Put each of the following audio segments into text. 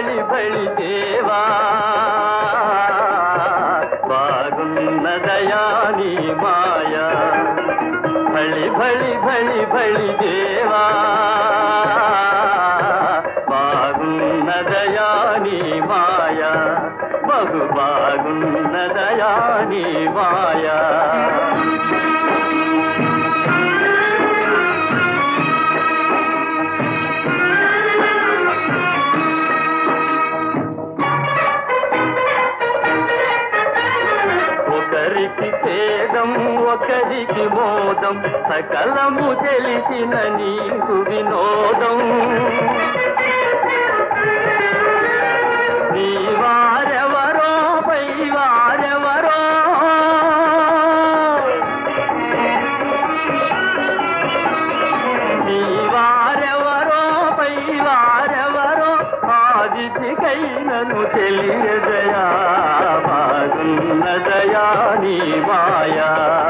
బళి బళి దేవా బాగున్నదయా నీ మాయా బళి బళి బళి బళి దేవా బాగున్నదయా నీ మాయా బహు బాగున్నదయా నీ మాయా ఒకరికి ఖేదం ఒకరికి మోదం సకలము తెలిసిన నీకు వినోదం నీ వారెవరో పై వారెవరో నీ వారెవరో పై వారెవరో ఆదితికైనను తెలియదయా బాగున్నదయా నీ మాయా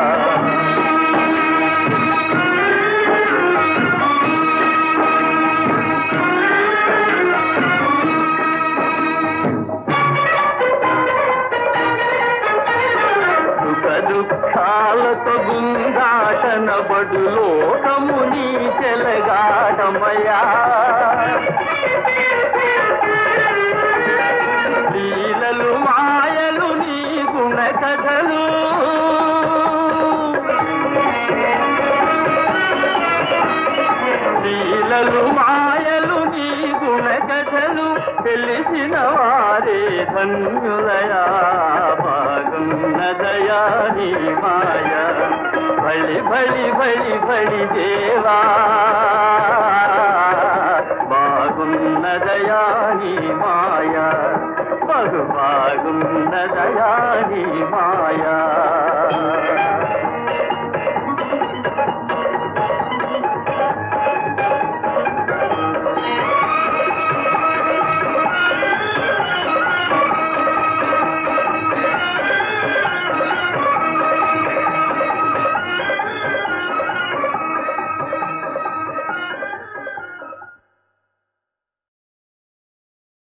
సుఖ దుఃఖాలతో గుందాటన బడు లోకము నీ చెలగాటమయా లీలలు మాయలు నీ గుణ కథలు లీలలు మాయలు నీ గుణ కథలు తెలిసిన వారే ధన్యులయా బాగున్నదయా నీ మాయ బళి బళి బళి బళి దేవా బాగున్నదయా నీ మాయ బహు బాగున్నదయా నీ మాయా